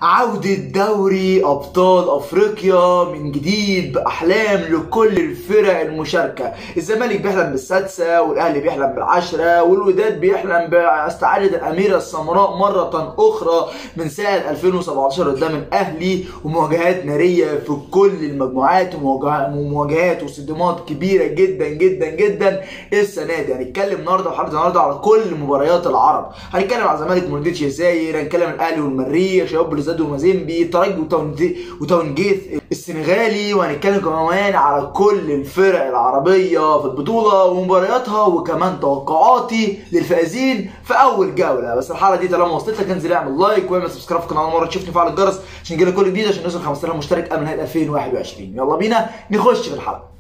عودة دوري أبطال أفريقيا من جديد بأحلام لكل الفرق المشاركة الزمالك بيحلم بالسادسة والأهلي بيحلم بالعشرة والوداد بيحلم باستعادة الأميرة السمراء مرة أخرى من سنة 2017 قدام الأهلي ومواجهات نارية في كل المجموعات ومواجهات وصدمات كبيرة جدا جدا جدا السنة دي هنتكلم النهارده وحلقة النهارده على كل مباريات العرب هنتكلم على الزمالك مولودية الجزائر هنتكلم عن الأهلي والمريخ شباب بلوزداد ومازيمبي ترجي وتونجيث السنغالي وهنتكلم كمان على كل الفرق العربية في البطولة ومبارياتها وكمان توقعاتي للفائزين في أول جولة بس الحلقة دي طالما وصلت لك انزل اعمل لايك واعمل سبسكرايب في القناة مرة تشوفني فعل الجرس عشان يجيلك كل جديد عشان نوصل 5000 مشترك قبل نهاية 2021 يلا بينا نخش في الحلقة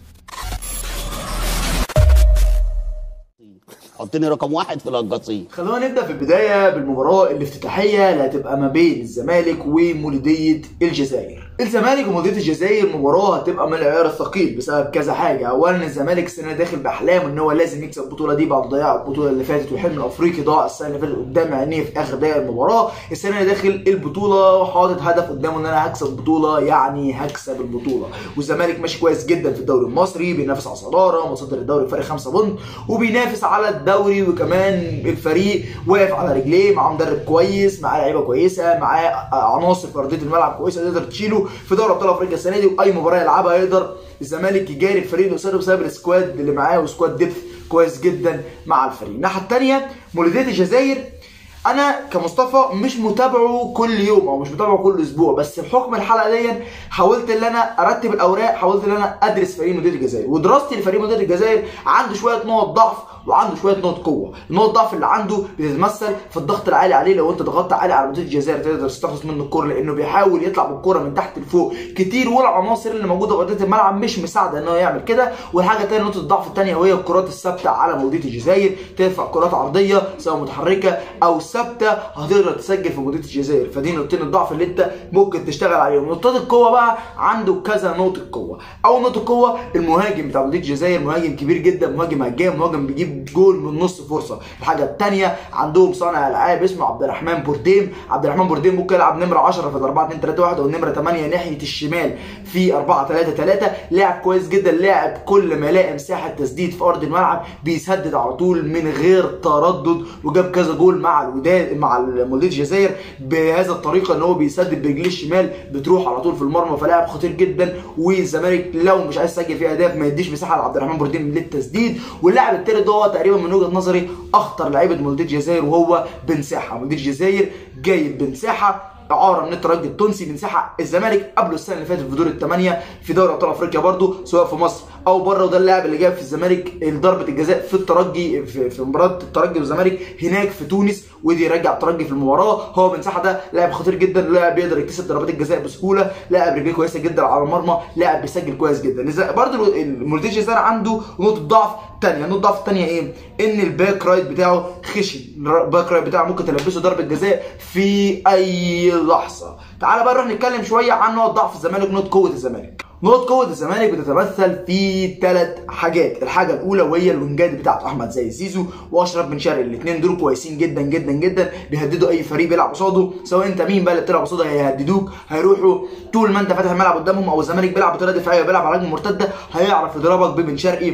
حطني رقم واحد في القصيم خلونا نبدا في البدايه بالمباراه الافتتاحيه اللي هتبقى ما بين الزمالك ومولوديه الجزائر الزمالك ومولوديه الجزائر مباراه هتبقى من العيار الثقيل بسبب كذا حاجه اولا الزمالك السنه داخل باحلام ان هو لازم يكسب البطوله دي بعد ضياع البطوله اللي فاتت والحلم الافريقي ضاع السنه اللي فاتت قدام عينيه في اخر دقيقه المباراه السنه اللي داخل البطوله وحاطط هدف قدامه ان انا هكسب البطوله يعني هكسب البطوله والزمالك ماشي كويس جدا في الدوري المصري بينافس على صداره مصدر الدوري فرق 5 بونت وبينافس على الدوري وكمان الفريق واقف على رجليه معاه مدرب كويس معاه لعيبه كويسه معاه عناصر في ارضيه الملعب كويسه تقدر تشيله في دوري ابطال افريقيا السنه دي واي مباراه يلعبها يقدر الزمالك يجاري الفريق اللي قصاده بسبب السكواد اللي معاه وسكواد ديبث كويس جدا مع الفريق الناحيه الثانيه مولوديه الجزائر انا كمصطفى مش متابعه كل يوم او مش متابعه كل اسبوع بس بحكم الحلقه دي حاولت ان انا ارتب الاوراق حاولت ان انا ادرس فريق مدينه الجزائر ودراستي لفريق مدينه الجزائر عنده شويه نقط ضعف وعنده شويه نقط قوه النقط الضعف اللي عنده بتتمثل في الضغط العالي عليه لو انت ضغطت عالي على مدينه الجزائر تقدر تستخلص منه الكوره لانه بيحاول يطلع بالكوره من تحت لفوق كتير والعناصر اللي موجوده في ارضيه الملعب مش مساعده ان هو يعمل كده والحاجه الثانيه نقطه الضعف الثانيه وهي الكرات الثابته على مولوديه الجزائر ترفع كرات عرضيه سواء متحركه او ثابته هتقدر تسجل في مولوديه الجزائر فدي نقطتين الضعف اللي انت ممكن تشتغل عليهم نقطات القوه بقى عنده كذا نقطه قوه اول نقطه قوه المهاجم بتاع مولوديه الجزائر مهاجم كبير جدا مهاجم هجام مهاجم بيجيب جول من نص فرصه الحاجه الثانيه عندهم صانع العاب اسمه عبد الرحمن بورديم عبد الرحمن بورديم ممكن يلعب نمره 10 في ال 4 2 3 1 او نمره 8 ناحيه الشمال في 4 3 3 لاعب كويس جدا لاعب كل ما يلاقي مساحه تسديد في ارض الملعب بيسدد على طول من غير تردد وجاب كذا جول مع الوداد مع مولوديه الجزائر بهذا الطريقه ان هو بيسدد برجليه الشمال بتروح على طول في المرمى فلاعب خطير جدا والزمالك لو مش عايز يسجل فيه اهداف ما يديش مساحه لعبد الرحمن بورديم للتسديد واللاعب الثالث ده هو تقريبا من وجهه نظري اخطر لعيبه مولوديه الجزائر وهو بن ساحه مولوديه الجزائر جايب بن ساحه اعاره من الترجي التونسي من ساحه الزمالك قبله السنه اللي فاتت في دور الثمانيه في دوري ابطال افريقيا برده سواء في مصر او بره وده اللاعب اللي جاب في الزمالك ضربه الجزاء في الترجي في, في مباراه الترجي والزمالك هناك في تونس ودي يرجع الترجي في المباراه هو بن ساحه ده لاعب خطير جدا لاعب بيقدر يكتسب ضربات الجزاء بسهوله لاعب رجليه كويسه جدا على المرمى لاعب بيسجل كويس جدا برده مولوديه الجزائر عنده نقطه ضعف ثانيه النقطه الضعف الثانيه ايه ان الباك رايت بتاعه خشن الباك رايت بتاعه ممكن تلبسه ضربه جزاء في اي لحظه تعال بقى نروح نتكلم شويه عن نقط ضعف الزمالك ونقط قوه الزمالك نقط قوة الزمالك بتتمثل في ثلاث حاجات، الحاجة الأولى وهي الوينجات بتاعته أحمد زي زيزو وأشرف بن شرقي، الاثنين دول كويسين جدا جدا جدا بيهددوا أي فريق بيلعب قصاده، سواء أنت مين بقى اللي بتلعب قصاده هيهددوك، هيروحوا طول ما أنت فاتح الملعب قدامهم أو الزمالك بيلعب بطريقة دفاعية وبيلعب على هجمة مرتدة هيعرف يضربك ببن شرقي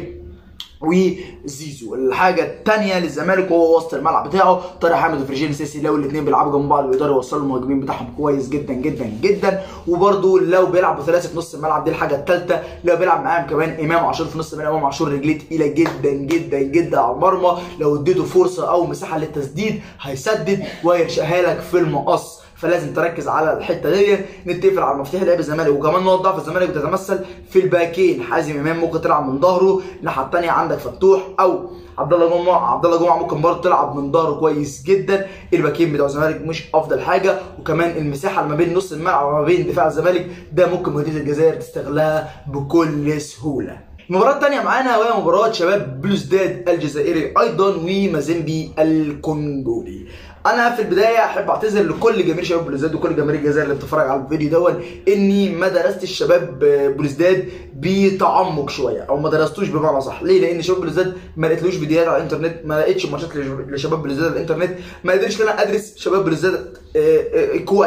وزيزو الحاجه الثانيه للزمالك هو وسط الملعب بتاعه طارق حامد وفرجين سيسي لو الاثنين بيلعبوا جنب بعض بيقدروا يوصلوا المهاجمين بتاعهم كويس جدا جدا جدا وبرده لو بيلعب بثلاثه في نص الملعب دي الحاجه الثالثه لو بيلعب معاهم كمان امام عاشور في نص الملعب امام عاشور رجليه تقيله جدا جدا جدا على المرمى لو اديته فرصه او مساحه للتسديد هيسدد ويرشقها لك في المقص فلازم تركز على الحته دي نتقفل على مفاتيح لعب الزمالك وكمان نقط ضعف الزمالك بتتمثل في الباكين حازم امام ممكن تلعب من ظهره الناحيه الثانيه عندك فتوح او عبد الله جمعه عبد الله جمعه ممكن برضه تلعب من ظهره كويس جدا الباكين بتوع الزمالك مش افضل حاجه وكمان المساحه اللي ما بين نص الملعب وما بين دفاع الزمالك ده ممكن مدينه الجزائر تستغلها بكل سهوله المباراة الثانية معانا وهي مباراة شباب بلوزداد الجزائري أيضا ومازيمبي الكونغولي انا في البدايه احب اعتذر لكل جماهير شباب بلوزداد وكل جماهير الجزائر اللي بتتفرج على الفيديو دون اني ما درستش شباب بلوزداد بتعمق شويه او ما درستوش بمعنى صح ليه لان شباب بلوزداد ما لقيتلوش فيديوهات على الانترنت ما لقيتش ماتشات لشباب بلوزداد على الانترنت ما قدرتش ان انا ادرس شباب بلوزداد كويس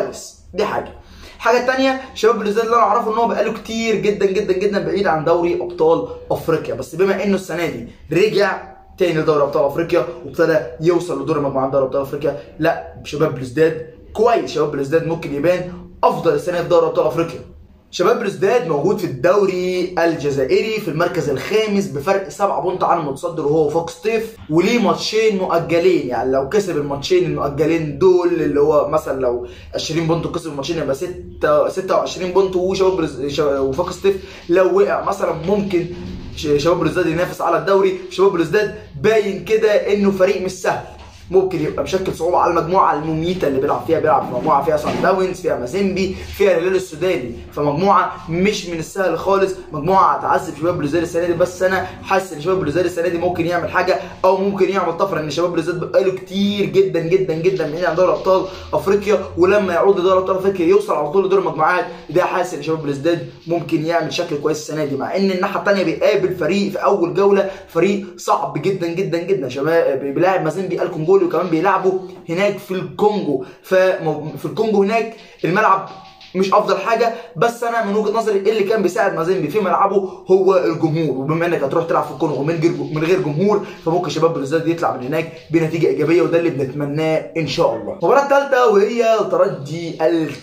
دي حاجه الحاجه الثانيه شباب بلوزداد اللي انا اعرفه ان هو بقاله كتير جدا جدا جدا بعيد عن دوري ابطال افريقيا بس بما انه السنه دي رجع تاني لدوري ابطال افريقيا وابتدى يوصل لدور المجموعات دوري ابطال افريقيا لا شباب بلوزداد كويس شباب بلوزداد ممكن يبان افضل السنه في دوري ابطال افريقيا شباب بلوزداد موجود في الدوري الجزائري في المركز الخامس بفرق 7 بونت عن المتصدر وهو فوكس تيف وليه ماتشين مؤجلين يعني لو كسب الماتشين المؤجلين دول اللي هو مثلا لو 20 بونت وكسب الماتشين يبقى 6 26 بونت وشباب بلوز- شباب- وفوكس تيف لو وقع مثلا ممكن ش- شباب بلوزداد ينافس على الدوري شباب بلوزداد باين كده انه فريق مش سهل ممكن يبقى مشكل صعوبه على المجموعه المميته اللي بيلعب فيها بيلعب في مجموعه فيها صن داونز فيها مازيمبي فيها الهلال السوداني فمجموعه مش من السهل خالص مجموعه هتعذب شباب بلوزداد السنه دي بس انا حاسس ان شباب بلوزداد السنه دي ممكن يعمل حاجه او ممكن يعمل طفره ان شباب بلوزداد بقاله كتير جدا جدا جدا بعيد عن دوري ابطال افريقيا ولما يعود لدوري ابطال افريقيا يوصل على طول لدور المجموعات ده حاسس ان شباب بلوزداد ممكن يعمل شكل كويس السنه دي مع ان الناحيه الثانيه بيقابل فريق في اول جوله فريق صعب جدا جدا جدا شباب بيلاعب مازيمبي الكونجولي وكمان بيلعبوا هناك في الكونجو ففي الكونجو هناك الملعب مش افضل حاجه بس انا من وجهه نظري اللي كان بيساعد مازيمبي في ملعبه هو الجمهور وبما انك هتروح تلعب في الكونغو من غير من غير جمهور فممكن شباب بلوزداد يطلع من هناك بنتيجه ايجابيه وده اللي بنتمناه ان شاء الله. المباراه الثالثه وهي الترجي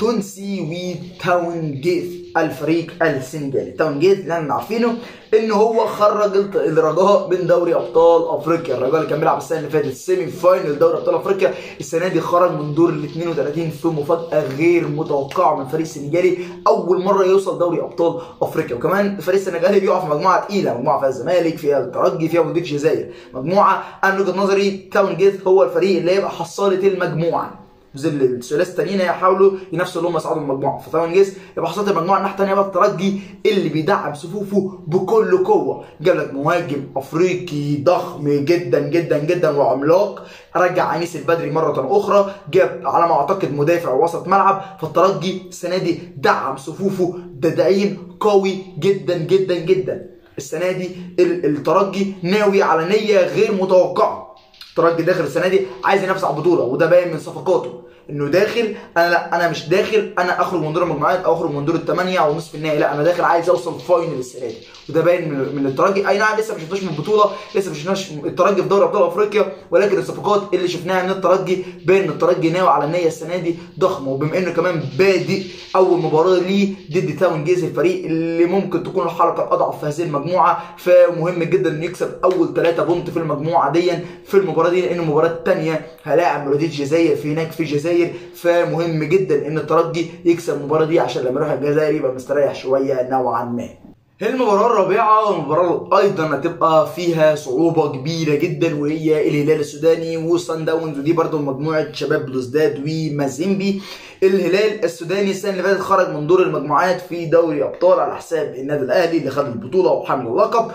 التونسي وتاون جيت الفريق السنغالي تاون جيت اللي احنا عارفينه ان هو خرج الت- الرجاء من دوري ابطال افريقيا الرجاء اللي كان بيلعب السنه اللي فاتت سيمي فاينل دوري ابطال افريقيا السنه دي خرج من دور ال 32 في مفاجاه غير متوقعه من فريق سنغالي اول مره يوصل دوري ابطال افريقيا وكمان الفريق السنغالي بيقع في مجموعه تقيله مجموعه فيها الزمالك فيها الترجي فيها موديك الجزائر مجموعه انا من وجهه نظري تاون جيت هو الفريق اللي هيبقى حصاله المجموعه زي الثلاث التانيين هيحاولوا ينافسوا اللي هم يصعدوا المجموعه فطبعا جيس يبقى حصلت المجموعه الناحيه الثانيه بقى الترجي اللي بيدعم صفوفه بكل قوه جاب لك مهاجم افريقي ضخم جدا جدا جدا وعملاق رجع انيس البدري مره اخرى جاب على ما اعتقد مدافع وسط ملعب فالترجي السنه دي دعم صفوفه تدعيم قوي جدا جدا جدا السنه دي ال- الترجي ناوي على نيه غير متوقعه الترجي داخل السنه دي عايز ينافس على البطوله وده باين من صفقاته انه داخل انا لا انا مش داخل انا اخرج من دور المجموعات او اخرج من دور الثمانيه او نصف النهائي لا انا داخل عايز اوصل فاينل السنه دي وده باين من, من الترجي اي نعم لسه ما شفناش من البطوله لسه ما شفناش الترجي في دوري ابطال افريقيا ولكن الصفقات اللي شفناها من الترجي باين ان الترجي ناوي على النيه السنه دي ضخمه وبما انه كمان بادئ اول مباراه ليه ضد تاون جيز الفريق اللي ممكن تكون الحلقه الاضعف في هذه المجموعه فمهم جدا انه يكسب اول ثلاثه بونت في المجموعه دي في المباراه دي لان المباراه الثانيه هلاعب مولوديه الجزائر في هناك في الجزائر فمهم جدا ان الترجي يكسب المباراه دي عشان لما يروح الجزائر يبقى مستريح شويه نوعا ما المباراة الرابعة والمباراة أيضا هتبقى فيها صعوبة كبيرة جدا وهي الهلال السوداني وصن داونز ودي برضه مجموعة شباب بلوزداد ومازيمبي الهلال السوداني السنة اللي فاتت خرج من دور المجموعات في دوري أبطال على حساب النادي الأهلي اللي خد البطولة وحامل اللقب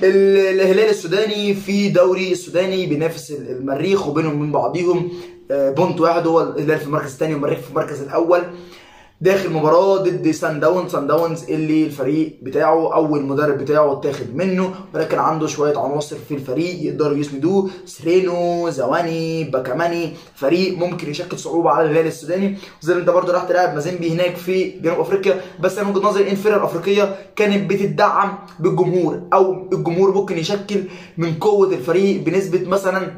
ال- الهلال السوداني في دوري السوداني بينافس المريخ وبينهم من بعضهم آه، بونت واحد هو الهلال في المركز الثاني والمريخ في المركز الأول داخل مباراة ضد سان داونز سان داونز اللي الفريق بتاعه او المدرب بتاعه اتاخد منه ولكن عنده شوية عناصر في الفريق يقدروا يسندوه سرينو زواني باكاماني فريق ممكن يشكل صعوبة على الهلال السوداني زي ما انت برضه راح تلعب مازيمبي هناك في جنوب افريقيا بس انا من وجهة نظري ان الفرق الافريقية كانت بتدعم بالجمهور او الجمهور ممكن يشكل من قوة الفريق بنسبة مثلا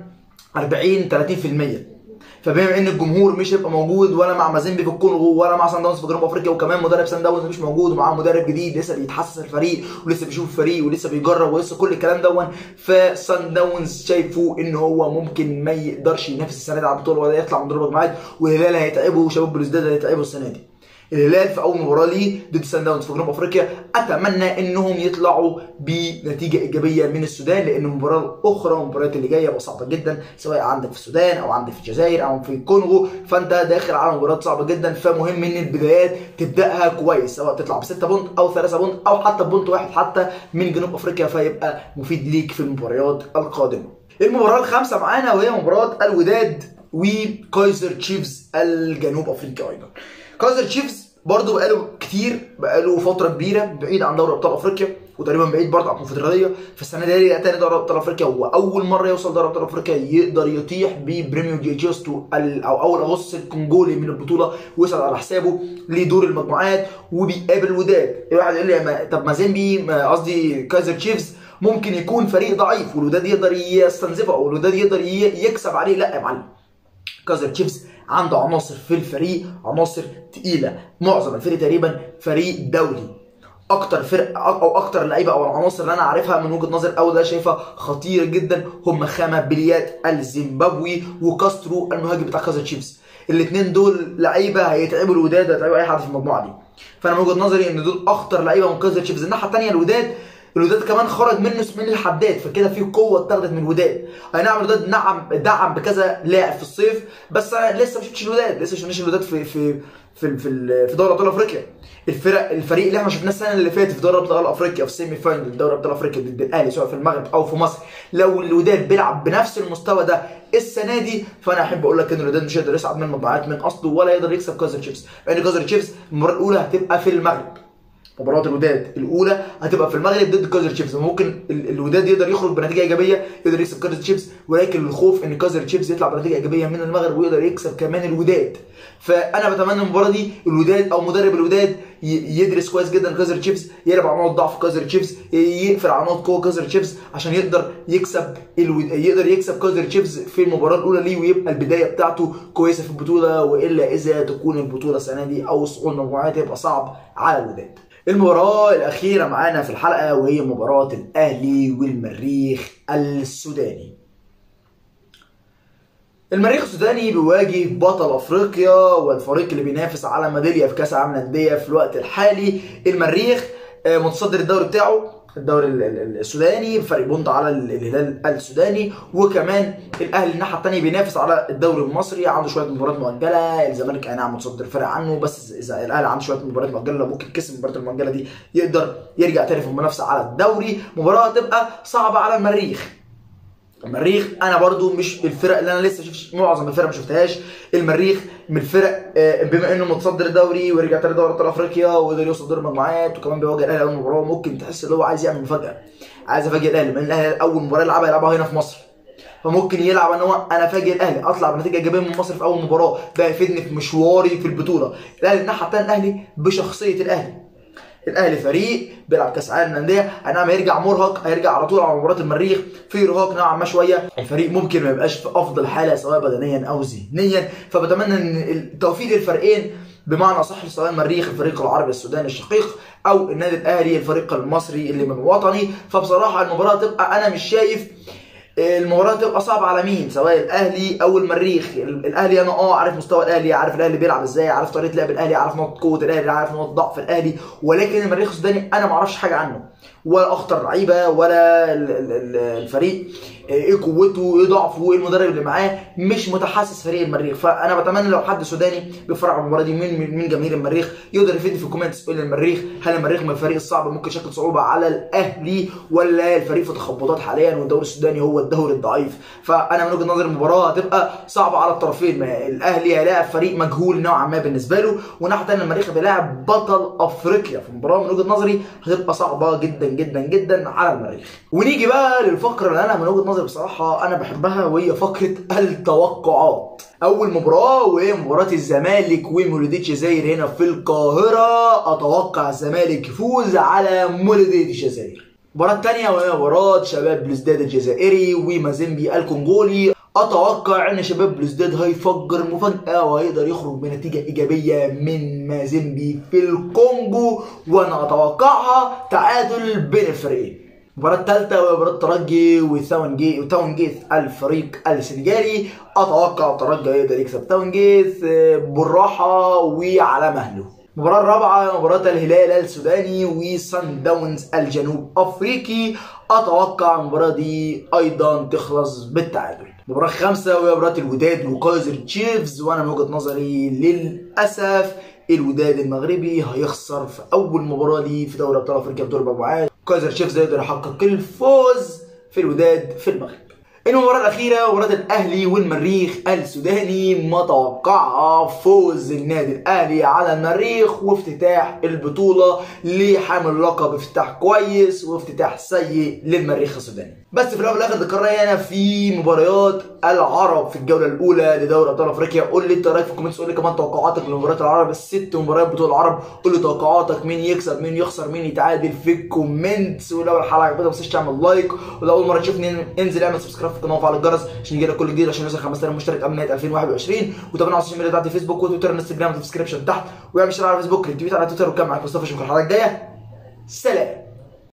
40 30% فبما ان الجمهور مش هيبقى موجود ولا مع مازيمبي في الكونغو ولا مع سان داونز في جنوب افريقيا وكمان مدرب سان داونز مش موجود ومعاه مدرب جديد لسه بيتحسس الفريق ولسه بيشوف الفريق ولسه بيجرب ولسه كل الكلام دون فسان داونز شايفه ان هو ممكن ما يقدرش ينافس السنه دي على البطوله ولا يطلع من دور المجموعات والهلال هيتعبه وشباب بلوزداد هيتعبوا السنه دي الهلال في اول مباراه ليه ضد سان داونز في جنوب افريقيا اتمنى انهم يطلعوا بنتيجه ايجابيه من السودان لان المباراه الاخرى والمباريات اللي جايه بقى صعبه جدا سواء عندك في السودان او عندك في الجزائر او في الكونغو فانت داخل على مباريات صعبه جدا فمهم ان البدايات تبداها كويس سواء تطلع بستة بونت او ثلاثة بونت او حتى بونت واحد حتى من جنوب افريقيا فيبقى مفيد ليك في المباريات القادمه المباراه الخامسه معانا وهي مباراه الوداد وكايزر تشيفز الجنوب افريقي ايضا كايزر تشيفز برضه بقاله كتير بقاله فتره كبيره بعيد عن دوري ابطال افريقيا وتقريبا بعيد برضه عن الكونفدراليه فالسنه دي رجع تاني دوري ابطال افريقيا واول مره يوصل دوري ابطال افريقيا يقدر يطيح ببريميو دي جوستو او اول اغسطس الكونجولي من البطوله ويصعد على حسابه لدور المجموعات وبيقابل الوداد الواحد يقول لي ما- طب مازيمبي ما- قصدي كايزر تشيفز ممكن يكون فريق ضعيف والوداد يقدر يستنزفه او الوداد يقدر ي- يكسب عليه لا يا معلم كايزر تشيفز عنده عناصر في الفريق عناصر تقيله معظم الفريق تقريبا فريق دولي اكتر فرق او اكتر لعيبه او العناصر اللي انا عارفها من وجهه نظر اول ده شايفها خطيره جدا هم خامه بليات الزيمبابوي وكاسترو المهاجم بتاع كايزر تشيفز الاثنين دول لعيبه هيتعبوا الوداد هيتعبوا اي حد في المجموعه دي فانا من وجهه نظري ان دول اخطر لعيبه من كايزر تشيفز الناحيه الثانيه الوداد الوداد كمان خرج منه اسماعيل الحداد فكده في قوه اتاخدت من الوداد اي نعم الوداد نعم دعم بكذا لاعب في الصيف بس انا لسه ما شفتش الوداد لسه ما شفناش الوداد في في في في, ال- في دوري ابطال افريقيا الفرق الفريق اللي احنا شفناه السنه اللي فاتت في دوري ابطال افريقيا في السيمي فاينل دوري ابطال افريقيا ضد الاهلي سواء في المغرب او في مصر لو الوداد بيلعب بنفس المستوى ده السنه دي فانا احب اقول لك ان الوداد مش هيقدر يصعد من المجموعات من اصله ولا يقدر يكسب كايزر تشيفز لان كايزر تشيفز المباراه الاولى هتبقى في المغرب مباراة الوداد الأولى هتبقى في المغرب ضد كايزر تشيفز ممكن ال- الوداد يقدر يخرج بنتيجة إيجابية يقدر يكسب كايزر تشيفز ولكن الخوف إن كايزر تشيفز يطلع بنتيجة إيجابية من المغرب ويقدر يكسب كمان الوداد فأنا بتمنى المباراة دي الوداد أو مدرب الوداد ي- يدرس كويس جدا كايزر تشيفز يلعب على نقط ضعف كايزر تشيفز ي- يقفل على نقط قوة كايزر تشيفز عشان يقدر يكسب الود... يقدر يكسب كايزر تشيفز في المباراة الأولى ليه ويبقى البداية بتاعته كويسة في البطولة وإلا إذا تكون البطولة السنة دي أو صعود المجموعات هيبقى صعب على الوداد المباراة الأخيرة معانا في الحلقة وهي مباراة الأهلي والمريخ السوداني المريخ السوداني بيواجه بطل افريقيا والفريق اللي بينافس على ميداليه في كاس العالم للانديه في الوقت الحالي المريخ آه، متصدر الدوري بتاعه الدوري ال- ال- السوداني بفرق بونت على ال- الهلال السوداني وكمان الاهلي الناحيه الثانيه بينافس على الدوري المصري عنده شويه مباريات مؤجله الزمالك اي نعم متصدر فرق عنه بس اذا الاهلي عنده شويه مباريات مؤجله لو ممكن كسب المباريات المؤجله دي يقدر يرجع تاني في المنافسه على الدوري مباراه هتبقى صعبه على المريخ المريخ انا برضو مش الفرق اللي انا لسه شفت معظم الفرق ما شفتهاش المريخ من الفرق آه، بما انه متصدر الدوري ورجع تاني دوري ابطال افريقيا وقدر يوصل دور المجموعات وكمان بيواجه الاهلي اول مباراه ممكن تحس ان هو عايز يعمل مفاجاه عايز افاجئ الاهلي لان الاهلي اول مباراه يلعبها يلعبها هنا في مصر فممكن يلعب ان هو انا فاجئ الاهلي اطلع بنتيجه ايجابيه من مصر في اول مباراه ده هيفيدني في مشواري في البطوله الاهلي الناحيه الثانيه الاهلي بشخصيه الاهلي الاهلي فريق بيلعب كاس عالم للانديه اي نعم هيرجع مرهق هيرجع على طول على مباراه المريخ في ارهاق نوعا ما شويه الفريق ممكن ما يبقاش في افضل حاله سواء بدنيا او ذهنيا فبتمنى ان توفيق الفريقين بمعنى صح سواء المريخ الفريق العربي السوداني الشقيق او النادي الاهلي الفريق المصري اللي من وطني فبصراحه المباراه تبقى انا مش شايف المباراه تبقى صعبه على مين سواء الاهلي او المريخ الاهلي انا اه عارف مستوى الاهلي عارف الاهلي بيلعب ازاي عارف طريقه لعب الاهلي عارف نقط قوه الاهلي عارف نقط ضعف الاهلي ولكن المريخ السوداني انا ما اعرفش حاجه عنه ولا اخطر لعيبه ولا ال- ال- ال- الفريق ايه قوته ايه ضعفه ايه المدرب اللي معاه مش متحسس فريق المريخ فانا بتمنى لو حد سوداني بيتفرج على المباراه دي من من من جماهير المريخ يقدر يفيدني في الكومنتس يقول لي المريخ هل المريخ من الفريق الصعب ممكن يشكل صعوبه على الاهلي ولا الفريق في تخبطات حاليا والدوري السوداني هو الدوري الضعيف فانا من وجهه نظري المباراه هتبقى صعبه على الطرفين ما الاهلي هيلاعب فريق مجهول نوعا ما بالنسبه له وناحيه ثانيه المريخ بيلاعب بطل افريقيا فالمباراه من وجهه نظري هتبقى صعبه جدا جدا جدا على المريخ ونيجي بقى للفقره اللي انا من وجهه نظري بصراحه انا بحبها وهي فقره التوقعات اول مباراه وهي مباراه الزمالك ومولوديه الجزائر هنا في القاهره اتوقع الزمالك يفوز على مولوديه الجزائر المباراة الثانية وهي مباراة شباب بلوزداد الجزائري ومازيمبي الكونغولي اتوقع ان شباب بلوزداد هيفجر مفاجأة وهيقدر يخرج بنتيجة ايجابية من مازيمبي في الكونغو وانا اتوقعها تعادل بين الفريقين المباراة الثالثة وهي مباراة الترجي وتاون جي وتاون جيث الفريق السنغالي اتوقع الترجي هيقدر يكسب تاون جيث آه، بالراحة وعلى مهله المباراة الرابعة مباراة الهلال السوداني وسان داونز الجنوب افريقي اتوقع المباراة دي ايضا تخلص بالتعادل المباراة الخامسة وهي مباراة الوداد وكايزر تشيفز وانا من وجهة نظري للاسف الوداد المغربي هيخسر في اول مباراة ليه في دوري ابطال افريقيا في دور المجموعات كايزر تشيفز يقدر يحقق الفوز في الوداد في المغرب المباراة الأخيرة مباراة الأهلي والمريخ السوداني متوقعة فوز النادي الأهلي على المريخ وافتتاح البطولة لحامل لقب افتتاح كويس وافتتاح سيء للمريخ السوداني بس في الأول والآخر ذكرنا هنا في مباريات العرب في الجولة الأولى لدوري أبطال أفريقيا قول لي أنت رأيك في الكومنتس قول لي كمان توقعاتك لمباريات العرب الست مباريات بطولة العرب قول لي توقعاتك مين يكسب مين يخسر مين يتعادل في الكومنتس ولو الحلقة عجبتك ما تنساش تعمل لايك ولو أول مرة تشوفني انزل اعمل سبسكرايب في القناه وفعل الجرس عشان يجيلك كل جديد عشان نوصل 5000 مشترك قبل نهايه 2021 وتابعنا على السوشيال ميديا بتاعتي فيسبوك وتويتر والانستجرام في الديسكربشن تحت واعمل شير على فيسبوك ريتويت على تويتر وكمل معاك مصطفى اشوفك الحلقه الجايه سلام